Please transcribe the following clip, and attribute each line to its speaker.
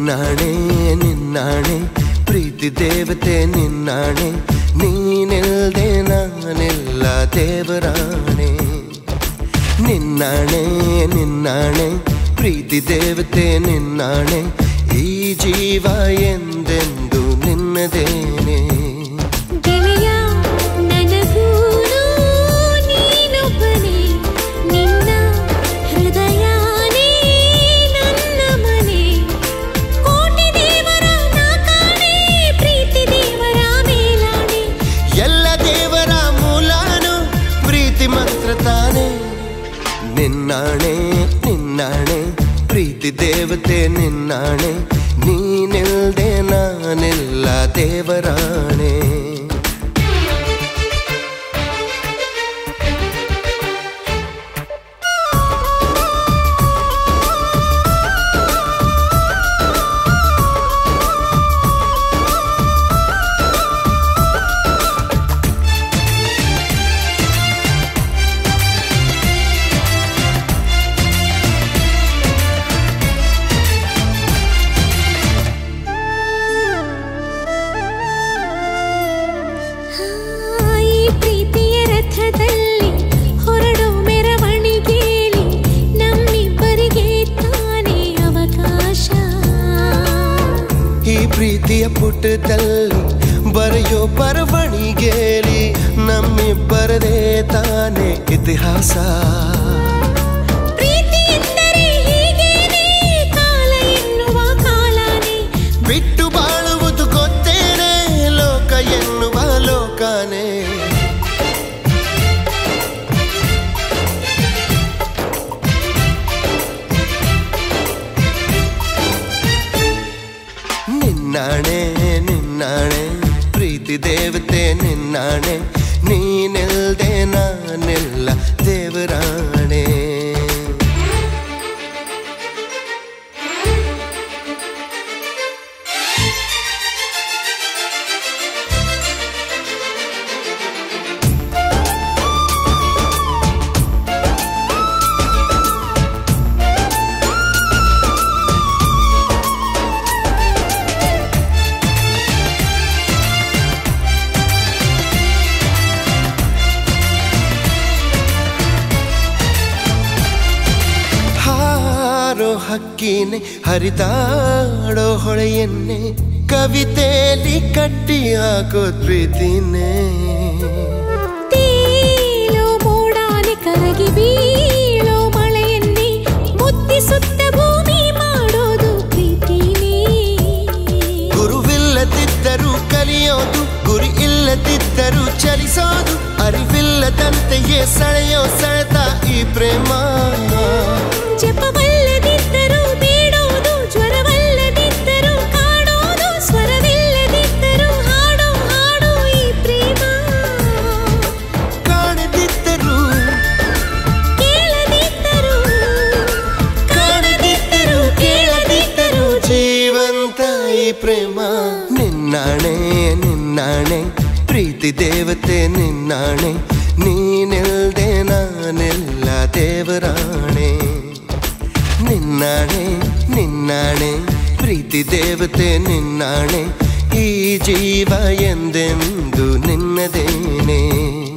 Speaker 1: ನಿನ್ನಾಣೆ ನಿನ್ನಾಣೆ ಪ್ರೀತಿ ದೇವತೆ ನಿನ್ನಾಣೆ ನೀನಿಲ್ದೆ ನಾನೆಲ್ಲ ದೇವರಾಣೆ ನಿನ್ನಾಣೆ ನಿನ್ನಾಣೆ ಪ್ರೀತಿ ದೇವತೆ ನಿನ್ನಾಣೆ ಈ ಜೀವ ಎಂದೆಂದು ನಿನ್ನದೇನೆ
Speaker 2: ಗೆಳೆಯ ನನಗೂನು ನೀನೊಬ್ಬನೇ ನಿನ್ನ ಹೃದಯನೇ ನನ್ನ ಮನೆ ಕೋಟಿ ದೇವರ ನಾ ಕಾಣೆ ಪ್ರೀತಿ ದೇವರ ಮೇಲಾಣೆ
Speaker 1: ಎಲ್ಲ ದೇವರ ಮೂಲಾನು ಪ್ರೀತಿ ಮಾತ್ರ ತಾನೆ ನಿನ್ನಾಣೆ ನಿನ್ನಾಣೆ ಪ್ರೀತಿ ದೇವತೆ ನಿನ್ನಾಣೆ ನೀನಿಲ್ದೆ ನಾನೆಲ್ಲ ದೇವರಾಣೆ
Speaker 2: ಈ ಪ್ರೀತಿಯ ರಥದಲ್ಲಿ ಹೊರಡೋ ಮೆರವಣಿಗೆಯಲ್ಲಿ ನಮ್ಮಿಬ್ಬರಿಗೆ ತಾನೇ ಅವಕಾಶ
Speaker 1: ಈ ಪ್ರೀತಿಯ ಪುಟದಲ್ಲಿ ಬರೆಯೋ ಬರವಣಿಗೆಲಿ ನಮ್ಮಿಬ್ಬರದೇ ತಾನೇ ಇತಿಹಾಸ
Speaker 2: ಪ್ರೀತಿ ಎಂದರೆ ಹೀಗೇನೆ ಕಾಲ ಎನ್ನುವ ಕಾಲನೇ
Speaker 1: ಬಿಟ್ಟು ಬಾಳುವುದು ಗೊತ್ತೇನೆ ಲೋಕ ಎನ್ನುವ ಲೋಕನೇ ನಿನ್ನಾಣೆ ನಿನ್ನಾಣೆ ಪ್ರೀತಿ ದೇವತೆ ನಿನ್ನಾಣೆ ನೀನಿಲ್ದೆ ನಾನೆಲ್ಲ ದೇವರಾಣೆ ಹಾರೋ ಹಕ್ಕಿನೆ ಹರಿದಾಡೋ ಹೊಳೆಯನ್ನೇ ಕವಿತೆಯಲ್ಲಿ ಕಟ್ಟಿ ಹಾಕೋ ಪ್ರೀತಿನೇ
Speaker 2: ತೇಲೋ ಮೋಡಾನೆ ಕರಗಿ ಬೀಳೋ ಮಳೆಯನ್ನೇ ಮುತ್ತಿಸುತ್ತ ಭೂಮಿ ಮಾಡೋದು ಪ್ರೀತಿನೇ
Speaker 1: ಗುರುವಿಲ್ಲದಿದ್ದರೂ ಕಲಿಯೋದು ಗುರಿ ಇಲ್ಲದಿದ್ದರೂ ಚಲಿಸೋದು ಅರಿವಿಲ್ಲದಂತೆಯೇ ಸೆಳೆಯೋ ಸೆಳೆತ ಈ ಪ್ರೇಮ
Speaker 2: ಜಪವಲ್ಲದಿದ್ದರೂ ಬೇಡೋದು ಜ್ವರವಲ್ಲದಿದ್ದರೂ ಕಾಡೋದು ಸ್ವರವಿಲ್ಲದಿದ್ದರೂ ಹಾಡೋ ಹಾಡೋ ಈ ಪ್ರೇಮ
Speaker 1: ಕಾಣದಿದ್ದರೂ
Speaker 2: ಕೇಳದಿದ್ದರೂ
Speaker 1: ಕಾಣದಿದ್ದರೂ ಕೇಳದಿದ್ದರೂ ಜೀವಂತ ಈ ಪ್ರೇಮ ನಿನ್ನಾಣೆ ನಿನ್ನಾಣೆ ಪ್ರೀತಿ ದೇವತೆ ನಿನ್ನಾಣೆ ನೀನಿಲ್ದೆ ನಾನೆಲ್ಲ ದೇವರಾಣೆ ನಿನ್ನಾಣೆ ನಿನ್ನಾಣೆ ಪ್ರೀತಿ ದೇವತೆ ನಿನ್ನಾಣೆ ಈ ಜೀವ ಎಂದೆಂದು ನಿನ್ನದೇನೆ